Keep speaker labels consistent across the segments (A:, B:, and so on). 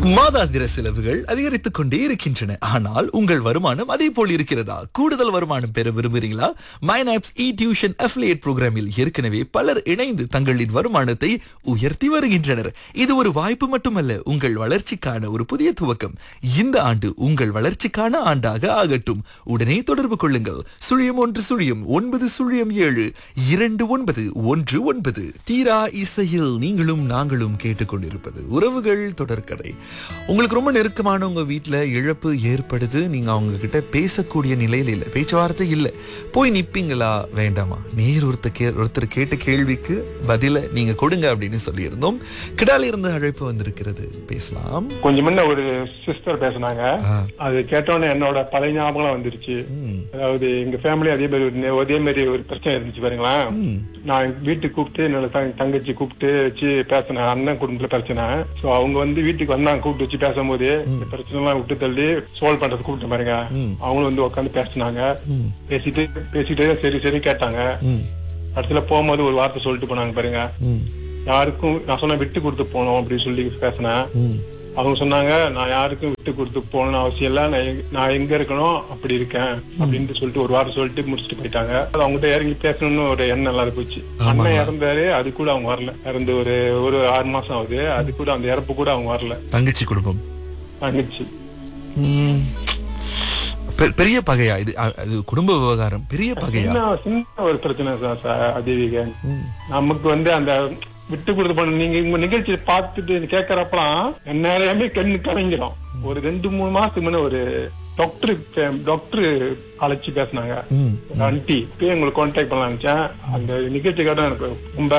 A: மாதாந்திர செலவுகள் அதிகரித்துக் கொண்டே இருக்கின்றன ஆனால் உங்கள் வருமானம் அதே போல் இருக்கிறதா கூடுதல் வருமானம் பெற விரும்புகிறீங்களா மைனாப்ஸ் இ டியூஷன் அஃபிலியேட் புரோகிராமில் ஏற்கனவே பலர் இணைந்து தங்களின் வருமானத்தை உயர்த்தி வருகின்றனர் இது ஒரு வாய்ப்பு மட்டுமல்ல உங்கள் வளர்ச்சிக்கான ஒரு புதிய துவக்கம் இந்த ஆண்டு உங்கள் வளர்ச்சிக்கான ஆண்டாக ஆகட்டும் உடனே தொடர்பு கொள்ளுங்கள் சுழியம் ஒன்று சுழியம் ஒன்பது சுழியம் ஏழு இரண்டு ஒன்பது ஒன்று ஒன்பது தீரா இசையில் நீங்களும் நாங்களும் கேட்டுக்கொண்டிருப்பது உறவுகள் தொடர்கதை உங்களுக்கு ரொம்ப நெருக்கமான உங்க வீட்ல இழப்பு ஏற்படுது நீங்க அவங்க கிட்ட பேசக்கூடிய நிலையில இல்ல பேச்சுவார்த்தை இல்ல போய் நிப்பீங்களா வேண்டாமா நேர் ஒருத்தர் கே ஒருத்தர் கேட்ட கேள்விக்கு பதில நீங்க கொடுங்க அப்படின்னு சொல்லியிருந்தோம் கிடால இருந்து அழைப்பு வந்திருக்கிறது பேசலாம்
B: கொஞ்சம் முன்ன ஒரு சிஸ்டர் பேசுனாங்க
A: ஆ.
B: அது கேட்டோன்னே என்னோட பழைய ஞாபகம் வந்துருச்சு
A: ம்.
B: அதாவது எங்க ஃபேமிலி அதே மாதிரி ஒரு நே- அதே மாதிரி ஒரு பிரச்சனை இருந்துச்சு பாருங்களேன்
A: ம்.
B: நான் வீட்டுக்கு கூப்பிட்டு என்னோட தங்க- தங்கச்சி கூப்பிட்டு வச்சு பேசினேன் அண்ணன் குடும்பத்துல பிரச்சனை சோ அவங்க வந்து வீட்டுக்கு வந்தாங்க கூப்பிட்டு வச்சு பேசும்போது இந்த பிரச்சனை எல்லாம் விட்டு தள்ளி சால்வ் பண்றது கூப்பிட்டு பாருங்க
A: ம்.
B: அவங்களும் வந்து உட்காந்து பேசினாங்க
A: ம்.
B: பேசிட்டு பேசிட்டு சரி சரி கேட்டாங்க
A: ம்.
B: கடைசியில போகும்போது ஒரு வார்த்தை சொல்லிட்டு போனாங்க பாருங்க
A: ம்.
B: யாருக்கும் நான் சொன்ன விட்டு கொடுத்து போனோம் அப்படின்னு சொல்லி பேசினேன்
A: ம்.
B: அவங்க சொன்னாங்க நான் யாருக்கும் விட்டு கொடுத்து போகணும்னு அவசியம் இல்ல நான் எங்க- நான் எங்க இருக்கணும் அப்படி இருக்கேன் அப்படின்ட்டு சொல்லிட்டு ஒரு வாரம் சொல்லிட்டு முடிச்சுட்டு போயிட்டாங்க அது அவங்ககிட்ட இறங்கி பேசணும்னு ஒரு எண்ணம் இல்லாத போச்சு அண்ணன் இறந்தாரு அது கூட அவங்க வரல இறந்து ஒரு ஒரு ஆறு மாசம் ஆகுது அது கூட அந்த இறப்பு கூட அவங்க வரல
A: தங்கச்சி குடும்பம்
B: தங்கச்சி
A: ம். பெ- பெரிய பகையா இது அ- அது குடும்ப விவகாரம் பெரிய பகையா
B: சின்ன சின்ன ஒரு பிரச்சனை சார் சார் அதேவிக
A: ம்.
B: நமக்கு வந்து அந்த விட்டு கொடுத்து பண்ண நீங்க உங்க நிகழ்ச்சியை பார்த்துட்டு கேட்கறப்பலாம் நேரமே கண்ணு கலங்கிடும் ஒரு ரெண்டு மூணு மாசத்துக்கு முன்ன ஒரு டாக்டர் டாக்டர் அழைச்சு பேசினாங்க
A: ம்.
B: ஆண்டி இப்பயே உங்களுக்கு கான்டாக்ட் பண்ணலாம் நினைச்சேன் அந்த நிகழ்ச்சி கேட்ட எனக்கு ரொம்ப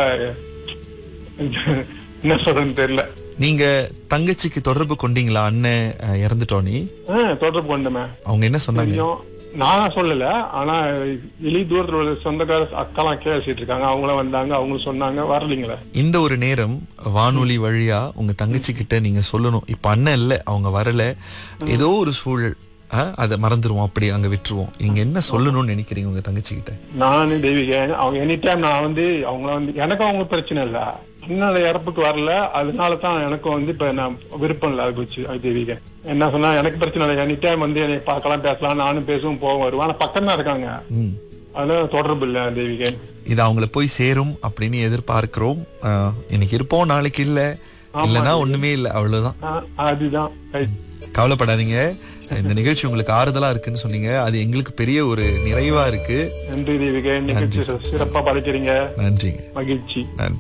B: என்ன சொல்றதுன்னு தெரியல
A: நீங்க தங்கச்சிக்கு தொடர்பு கொண்டீங்களா அண்ணன் அஹ், இறந்துட்டோனே
B: ஆஹ் தொடர்பு கொண்டமே
A: அவங்க என்ன சொன்னாங்க
B: தெரியும் நான் சொல்லல ஆனா வெளி தூரத்துல உள்ள சொந்தக்கார அக்காலாம் கேசிட்டு இருக்காங்க அவங்களும் வந்தாங்க அவங்களும் சொன்னாங்க வரலீங்களே
A: இந்த ஒரு நேரம் வானொலி வழியா உங்க தங்கச்சி கிட்ட நீங்க சொல்லணும் இப்ப அண்ணன் இல்ல அவங்க வரல ஏதோ ஒரு சூழல் அஹ், அதை மறந்துருவோம் அப்படி அங்க விட்டுருவோம் நீங்க என்ன சொல்லணும்னு நினைக்கிறீங்க உங்க தங்கச்சி கிட்ட
B: நானு தெய்வீக அவங்க எனி டைம் நான் வந்து அவங்கள வந்து எனக்கும் அவங்க பிரச்சனை இல்ல அண்ணோட இறப்புக்கு வரல அதனால தான் எனக்கும் வந்து இப்ப நான் விருப்பம் இல்ல அது போச்சு அது தெய்வீக என்ன சொன்னா எனக்கு பிரச்சனை இல்லை எனி டைம் வந்து என்னை பார்க்கலாம் பேசலாம் நானும் பேசுவோம் போவோம் வருவேன் ஆனா பக்கம் தான் இருக்காங்க
A: ம்.
B: அதனால தொடர்பு இல்ல தெய்வீக
A: இது அவங்கள போய் சேரும் அப்படின்னு எதிர்பார்க்கிறோம் அஹ், இன்னைக்கு இருப்போம் நாளைக்கு இல்ல இல்லனா ஒண்ணுமே இல்ல அவ்வளவுதான்
B: ஆ, அதுதான் Right.
A: கவலைப்படாதீங்க இந்த நிகழ்ச்சி உங்களுக்கு ஆறுதலா இருக்குன்னு சொன்னீங்க அது எங்களுக்கு பெரிய ஒரு நிறைவா இருக்கு
B: நன்றி தெய்வீக நிகழ்ச்சி சிறப்பா படைக்கிறீங்க
A: நன்றிங்க
B: மகிழ்ச்சி
A: நன்றி